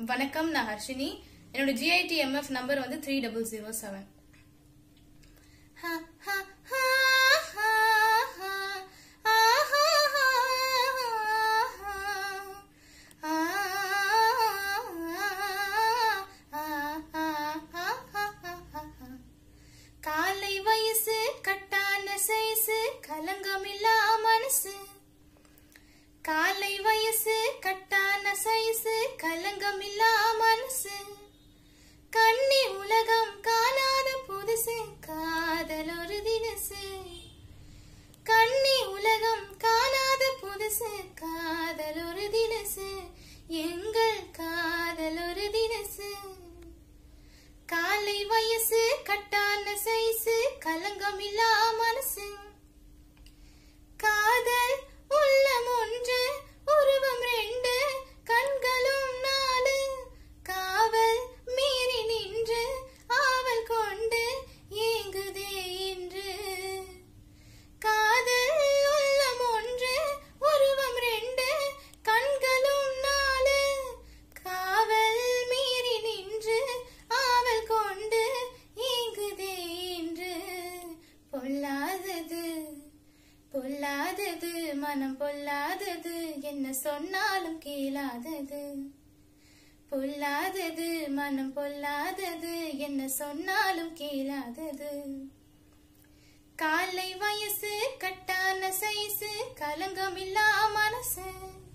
வணக்கம் நான் ஹர்ஷினி என்னோட ஜிஐடி எம்எஃப் நம்பர் வந்து த்ரீ டபுள் ஜீரோ செவன் காலை வயசு கட்டான சைஸு கலங்கமில்லா மனசு காலை வயசு கட்டான சைஸு கலங்கமில்லா மனசு கண்ணி உலகம் காணாத புதுசு காதல் ஒரு தினசு கண்ணி உலகம் காணாத புதுசு காதல் ஒரு தினசு எங்கள் காதல் ஒரு தினசு காலை வயசு கட்டான சைஸு கலங்கமில்லா மனசு காதல் உள்ளம் ஒன்று உருவம் ரெண்டு கண்களும் நாலு காவல் மீறி நின்று ஆவல் கொண்டு ஏங்குதே இன்று காதல் உள்ளம் ஒன்று உருவம் ரெண்டு கண்களும் நாலு காவல் மீறி நின்று ஆவல் கொண்டு ஏங்குதே இன்று பொல்லாதது பொல்லாதது மனம் பொல்லாதது என்ன சொன்னாலும் கேளாதது பொல்லாதது மனம் பொல்லாதது என்ன சொன்னாலும் கேளாதது காலை வயசு கட்டான சைஸு கலங்கமில்லா மனசு